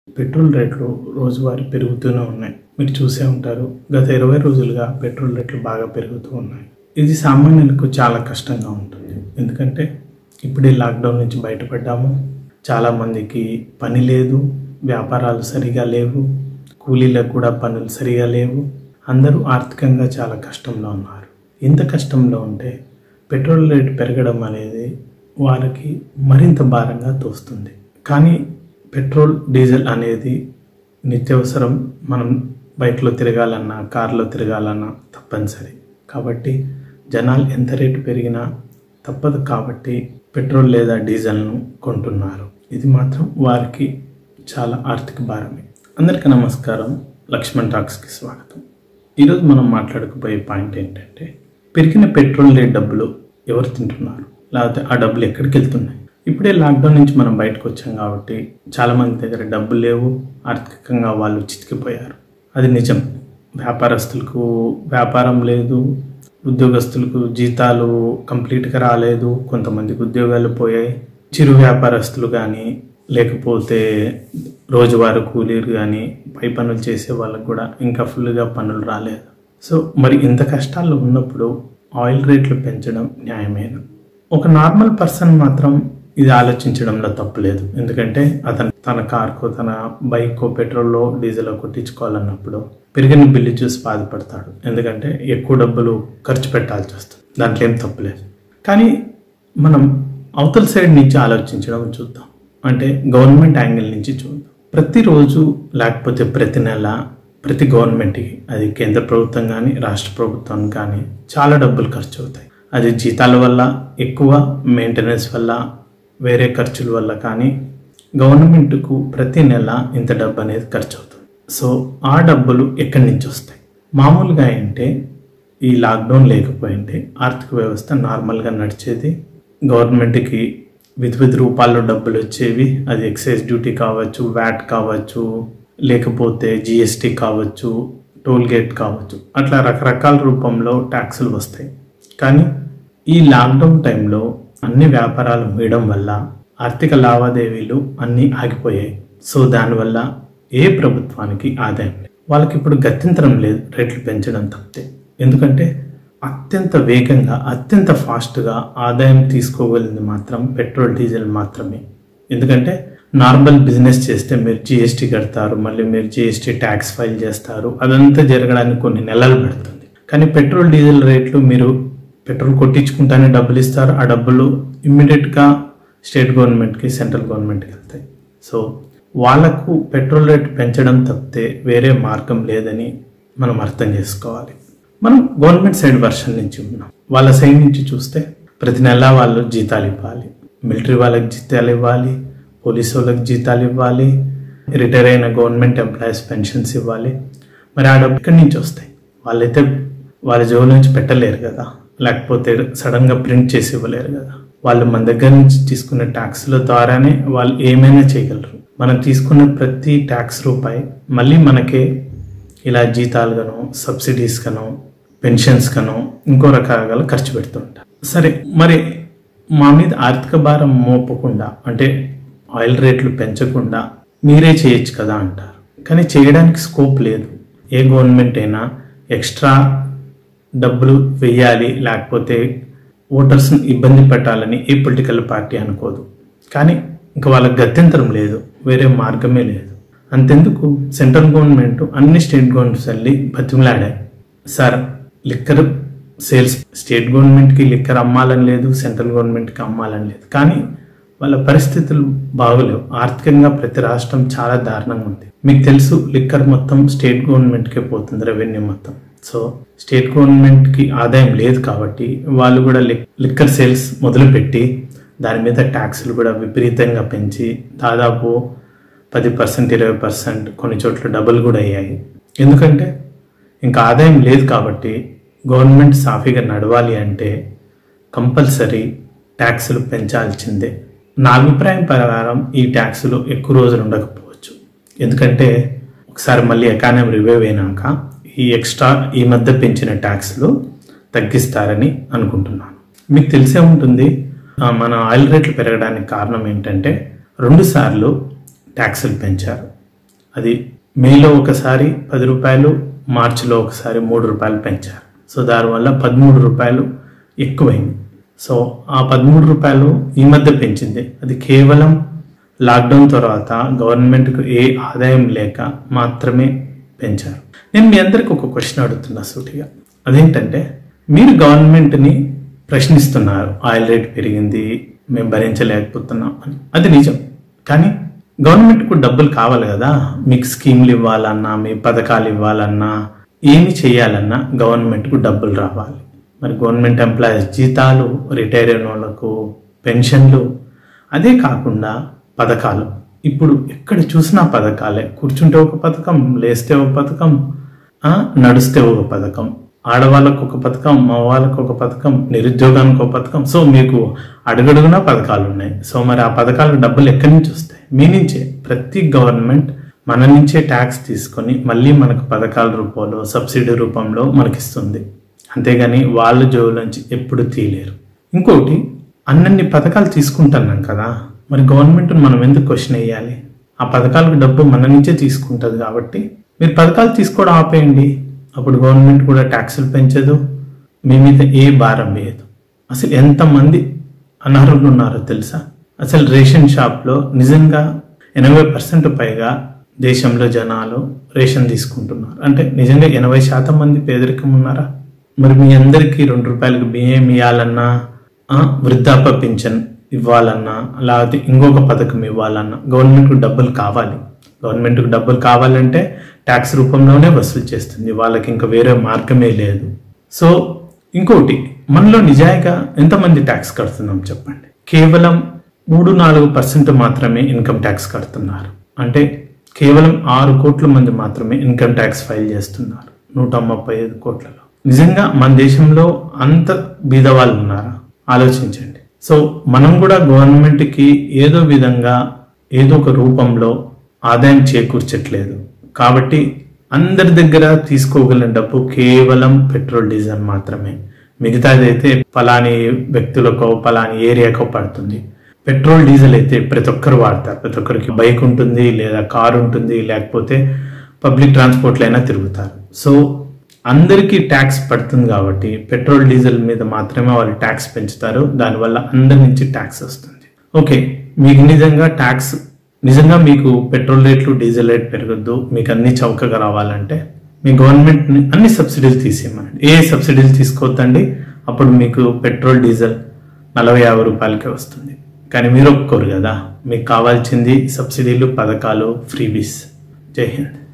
petrol రేట్లు రోజువారీ పెరుగుతూనే ఉన్నాయి మీరు చూసే ఉంటారు గత ఇరవై రోజులుగా పెట్రోల్ రేట్లు బాగా పెరుగుతూ ఉన్నాయి ఇది సామాన్యులకు చాలా కష్టంగా ఉంటుంది ఎందుకంటే ఇప్పుడే లాక్డౌన్ నుంచి బయటపడ్డాము చాలామందికి పని లేదు వ్యాపారాలు సరిగా లేవు కూలీలకు కూడా పనులు సరిగా లేవు అందరూ ఆర్థికంగా చాలా కష్టంలో ఉన్నారు ఇంత కష్టంలో ఉంటే పెట్రోల్ రేటు పెరగడం అనేది వారికి మరింత భారంగా తోస్తుంది కానీ పెట్రోల్ డీజిల్ అనేది నిత్యావసరం మనం బైక్లో తిరగాలన్నా కార్లో తిరగాలన్నా తప్పనిసరి కాబట్టి జనాలు ఎంత రేటు పెరిగినా తప్పదు కాబట్టి పెట్రోల్ లేదా డీజిల్ను కొంటున్నారు ఇది మాత్రం వారికి చాలా ఆర్థిక భారమే అందరికీ నమస్కారం లక్ష్మణ్ టాక్స్కి స్వాగతం ఈరోజు మనం మాట్లాడకపోయే పాయింట్ ఏంటంటే పెరిగిన పెట్రోల్ రేట్ డబ్బులు ఎవరు తింటున్నారు లేకపోతే ఆ డబ్బులు ఎక్కడికి వెళ్తున్నాయి ఇప్పుడే లాక్డౌన్ నుంచి మనం బయటకు వచ్చాం కాబట్టి చాలామంది దగ్గర డబ్బులు లేవు ఆర్థికంగా వాళ్ళు చితికిపోయారు అది నిజం వ్యాపారస్తులకు వ్యాపారం లేదు ఉద్యోగస్తులకు జీతాలు కంప్లీట్గా రాలేదు కొంతమందికి ఉద్యోగాలు పోయాయి చిరు వ్యాపారస్తులు కానీ లేకపోతే రోజువారీ కూలీలు కానీ పై పనులు చేసే వాళ్ళకు కూడా ఇంకా ఫుల్గా పనులు రాలేదు సో మరి ఇంత కష్టాల్లో ఉన్నప్పుడు ఆయిల్ రేట్లు పెంచడం న్యాయమేనా ఒక నార్మల్ పర్సన్ మాత్రం ఇది ఆలోచించడంలో తప్పులేదు ఎందుకంటే అతను తన కార్కో తన బైక్కో పెట్రోల్లో డీజిల్ కొట్టించుకోవాలన్నప్పుడు పెరిగిన బిల్లు చూసి బాధపడతాడు ఎందుకంటే ఎక్కువ డబ్బులు ఖర్చు పెట్టాల్సి వస్తుంది దాంట్లో ఏం తప్పులేదు కానీ మనం అవతల సైడ్ నుంచి ఆలోచించడం చూద్దాం అంటే గవర్నమెంట్ యాంగిల్ నుంచి చూద్దాం ప్రతిరోజు లేకపోతే ప్రతి నెల ప్రతి గవర్నమెంట్కి అది కేంద్ర ప్రభుత్వం కానీ రాష్ట్ర ప్రభుత్వం కానీ చాలా డబ్బులు ఖర్చు అవుతాయి అది జీతాల వల్ల ఎక్కువ మెయింటెనెన్స్ వల్ల వేరే ఖర్చుల వల్ల కానీ గవర్నమెంట్కు ప్రతి నెల ఇంత డబ్బు అనేది ఖర్చు అవుతుంది సో ఆ డబ్బులు ఎక్కడి నుంచి వస్తాయి మామూలుగా అంటే ఈ లాక్డౌన్ లేకపోయింటే ఆర్థిక వ్యవస్థ నార్మల్గా నడిచేది గవర్నమెంట్కి విధ విధ రూపాల్లో డబ్బులు వచ్చేవి అది ఎక్సైజ్ డ్యూటీ కావచ్చు వ్యాట్ కావచ్చు లేకపోతే జిఎస్టీ కావచ్చు టోల్ గేట్ కావచ్చు అట్లా రకరకాల రూపంలో ట్యాక్సులు వస్తాయి కానీ ఈ లాక్డౌన్ టైంలో అన్ని వ్యాపారాలు వేయడం వల్ల ఆర్థిక లావాదేవీలు అన్నీ ఆగిపోయాయి సో దానివల్ల ఏ ప్రభుత్వానికి ఆదాయం లేదు వాళ్ళకి ఇప్పుడు గత్యంతరం లేదు రేట్లు పెంచడం తప్పితే ఎందుకంటే అత్యంత వేగంగా అత్యంత ఫాస్ట్గా ఆదాయం తీసుకోగలిగింది మాత్రం పెట్రోల్ డీజిల్ మాత్రమే ఎందుకంటే నార్మల్ బిజినెస్ చేస్తే మీరు జిఎస్టీ కడతారు మళ్ళీ మీరు జిఎస్టీ ట్యాక్స్ ఫైల్ చేస్తారు అదంతా జరగడానికి కొన్ని నెలలు పడుతుంది కానీ పెట్రోల్ డీజిల్ రేట్లు మీరు పెట్రోల్ కొట్టించుకుంటానే డబ్బులు ఇస్తారు ఆ డబ్బులు ఇమ్మీడియట్గా స్టేట్ గవర్నమెంట్కి సెంట్రల్ గవర్నమెంట్కి వెళ్తాయి సో వాళ్ళకు పెట్రోల్ రేట్ పెంచడం తప్పితే వేరే మార్గం లేదని మనం అర్థం చేసుకోవాలి మనం గవర్నమెంట్ సైడ్ వర్షన్ నుంచి ఉన్నాం వాళ్ళ సైడ్ నుంచి చూస్తే ప్రతి నెల వాళ్ళు జీతాలు ఇవ్వాలి మిలిటరీ వాళ్ళకి జీతాలు ఇవ్వాలి పోలీసు వాళ్ళకి జీతాలు ఇవ్వాలి రిటైర్ అయిన గవర్నమెంట్ ఎంప్లాయీస్ పెన్షన్స్ ఇవ్వాలి మరి ఆ డబ్బు ఇక్కడి నుంచి వస్తాయి వాళ్ళైతే వాళ్ళ జోబుల నుంచి పెట్టలేరు కదా లేకపోతే సడన్గా ప్రింట్ చేసి ఇవ్వలేరు కదా వాళ్ళు మన దగ్గర నుంచి తీసుకున్న ట్యాక్స్ల ద్వారానే వాళ్ళు ఏమైనా చేయగలరు మనం తీసుకున్న ప్రతి ట్యాక్స్ రూపాయి మళ్ళీ మనకే ఇలా జీతాలుగానో సబ్సిడీస్ కనో పెన్షన్స్ కనో ఇంకో రకాల ఖర్చు పెడుతుంటారు సరే మరి మా మీద ఆర్థిక భారం మోపకుండా అంటే ఆయిల్ రేట్లు పెంచకుండా మీరే చేయొచ్చు కదా అంటారు కానీ చేయడానికి స్కోప్ లేదు ఏ గవర్నమెంట్ అయినా ఎక్స్ట్రా డబ్బులు వెయ్యాలి లేకపోతే ఓటర్స్ని ఇబ్బంది పెట్టాలని ఏ పొలిటికల్ పార్టీ అనుకోదు కానీ ఇంకా వాళ్ళకి గత్యంతరం లేదు వేరే మార్గమే లేదు అంతెందుకు సెంట్రల్ గవర్నమెంట్ అన్ని స్టేట్ గవర్నమెంట్స్ వెళ్ళి బతిమలాడాయి సార్ లిక్కర్ సేల్స్ స్టేట్ గవర్నమెంట్కి లిక్కర్ అమ్మాలని లేదు సెంట్రల్ గవర్నమెంట్కి అమ్మాలని లేదు కానీ వాళ్ళ పరిస్థితులు బాగోలేవు ఆర్థికంగా ప్రతి రాష్ట్రం చాలా దారుణంగా ఉంది మీకు తెలుసు లిక్కర్ మొత్తం స్టేట్ గవర్నమెంట్కే పోతుంది రెవెన్యూ మొత్తం సో స్టేట్ గవర్నమెంట్కి ఆదాయం లేదు కాబట్టి వాళ్ళు కూడా లిక్కర్ సేల్స్ మొదలుపెట్టి దాని మీద ట్యాక్సులు కూడా విపరీతంగా పెంచి దాదాపు పది పర్సెంట్ ఇరవై పర్సెంట్ కొన్ని చోట్ల డబుల్ కూడా అయ్యాయి ఎందుకంటే ఇంకా ఆదాయం లేదు కాబట్టి గవర్నమెంట్ సాఫీగా నడవాలి అంటే కంపల్సరీ ట్యాక్సులు పెంచాల్సిందే నా అభిప్రాయం ప్రకారం ఈ ట్యాక్సులు ఎక్కువ రోజులు ఉండకపోవచ్చు ఎందుకంటే ఒకసారి మళ్ళీ ఎకానమీ రివైవ్ అయినాక ఈ ఎక్స్ట్రా ఈ మధ్య పెంచిన ట్యాక్స్లు తగ్గిస్తారని అనుకుంటున్నాను మీకు తెలిసే ఉంటుంది ఆ, మన ఆయిల్ రేట్లు పెరగడానికి కారణం ఏంటంటే రెండు సార్లు ట్యాక్సులు పెంచారు అది మేలో ఒకసారి పది రూపాయలు మార్చిలో ఒకసారి మూడు రూపాయలు పెంచారు సో దానివల్ల పదమూడు రూపాయలు ఎక్కువైంది సో ఆ పదమూడు రూపాయలు ఈ మధ్య పెంచింది అది కేవలం లాక్డౌన్ తర్వాత గవర్నమెంట్కు ఏ ఆదాయం లేక మాత్రమే పెంచారు నేను మీ అందరికి ఒక క్వశ్చన్ అడుగుతున్నా సూటిగా అదేంటంటే మీరు గవర్నమెంట్ని ప్రశ్నిస్తున్నారు ఆయిల్ రేట్ పెరిగింది మేము భరించలేకపోతున్నాం అని అది నిజం కానీ గవర్నమెంట్కు డబ్బులు కావాలి కదా మీకు స్కీమ్లు ఇవ్వాలన్నా మీ పథకాలు ఇవ్వాలన్నా ఏమి చేయాలన్నా గవర్నమెంట్కు డబ్బులు రావాలి మరి గవర్నమెంట్ ఎంప్లాయీస్ జీతాలు రిటైర్ అయిన వాళ్ళకు పెన్షన్లు అదే కాకుండా పథకాలు ఇప్పుడు ఎక్కడ చూసినా పథకాలే కూర్చుంటే ఒక పథకం లేస్తే ఒక పథకం ఆ, నడిస్తే ఒక పథకం ఆడవాళ్ళకు ఒక పథకం మగవాళ్ళకు ఒక పథకం నిరుద్యోగానికి ఒక పథకం సో మీకు అడుగడుగునా పథకాలు ఉన్నాయి సో మరి ఆ పథకాలకు డబ్బులు ఎక్కడి నుంచి వస్తాయి మీ నుంచే ప్రతి గవర్నమెంట్ మన నుంచే ట్యాక్స్ తీసుకొని మళ్ళీ మనకు పథకాల రూపంలో సబ్సిడీ రూపంలో మనకిస్తుంది అంతేగాని వాళ్ళ జోబుల నుంచి ఎప్పుడు తీయలేరు ఇంకోటి అన్నన్ని పథకాలు తీసుకుంటున్నాం కదా మరి గవర్నమెంట్ మనం ఎందుకు క్వశ్చన్ వేయాలి ఆ పథకాలకు డబ్బు మన నుంచే తీసుకుంటుంది కాబట్టి మీరు పథకాలు తీసుకోవడం ఆపేయండి అప్పుడు గవర్నమెంట్ కూడా ట్యాక్సులు పెంచదు మీ మీద ఏ భారం వేయదు అసలు ఎంతమంది అనర్హులు ఉన్నారో తెలుసా అసలు రేషన్ షాప్లో నిజంగా ఎనభై పర్సెంట్ పైగా దేశంలో జనాలు రేషన్ తీసుకుంటున్నారు అంటే నిజంగా ఎనభై శాతం మంది పేదరికం ఉన్నారా మరి మీ అందరికీ రెండు రూపాయలకు బియ్యం ఇవ్వాలన్నా ఆ, వృద్ధాప్య పింఛన్ ఇవ్వాలన్నా లేకపోతే ఇంకొక పథకం ఇవ్వాలన్నా గవర్నమెంట్కు డబ్బులు కావాలి గవర్నమెంట్కు డబ్బులు కావాలంటే ట్యాక్స్ రూపంలోనే వసూలు చేస్తుంది వాళ్ళకి ఇంకా వేరే మార్గమే లేదు సో ఇంకోటి మనలో నిజాయిగా ఎంతమంది ట్యాక్స్ కడుతున్నాం చెప్పండి కేవలం మూడు నాలుగు పర్సెంట్ మాత్రమే ఇన్కమ్ ట్యాక్స్ కడుతున్నారు అంటే కేవలం ఆరు కోట్ల మంది మాత్రమే ఇన్కమ్ ట్యాక్స్ ఫైల్ చేస్తున్నారు నూట ముప్పై ఐదు కోట్లలో నిజంగా మన దేశంలో అంత బీదవాళ్ళు ఉన్నారా ఆలోచించండి సో మనం కూడా గవర్నమెంట్కి ఏదో విధంగా ఏదో ఒక రూపంలో ఆదాయం చేకూర్చట్లేదు కాబట్టి అందరి దగ్గర తీసుకోగలిగిన డబ్బు కేవలం పెట్రోల్ డీజిల్ మాత్రమే మిగతాదైతే ఫలాని వ్యక్తులకో ఫలాని ఏరియాకో పడుతుంది పెట్రోల్ డీజిల్ అయితే ప్రతి ఒక్కరు వాడతారు ప్రతి ఒక్కరికి బైక్ ఉంటుంది లేదా కారు ఉంటుంది లేకపోతే పబ్లిక్ ట్రాన్స్పోర్ట్లో అయినా తిరుగుతారు సో అందరికీ ట్యాక్స్ పడుతుంది కాబట్టి పెట్రోల్ డీజిల్ మీద మాత్రమే వాళ్ళు ట్యాక్స్ పెంచుతారు దానివల్ల అందరి నుంచి ట్యాక్స్ వస్తుంది ఓకే మీకు నిజంగా ట్యాక్స్ నిజంగా మీకు పెట్రోల్ రేట్లు డీజిల్ రేట్ పెరగద్దు మీకు అన్ని చౌకగా రావాలంటే మీ గవర్నమెంట్ అన్ని సబ్సిడీలు తీసేయమనండి ఏ సబ్సిడీలు తీసుకోవద్దండి అప్పుడు మీకు పెట్రోల్ డీజిల్ నలభై యాభై రూపాయలకే వస్తుంది కానీ మీరు ఒప్పుకోరు కదా మీకు కావాల్సింది సబ్సిడీలు పథకాలు ఫ్రీబీస్ జై హింద్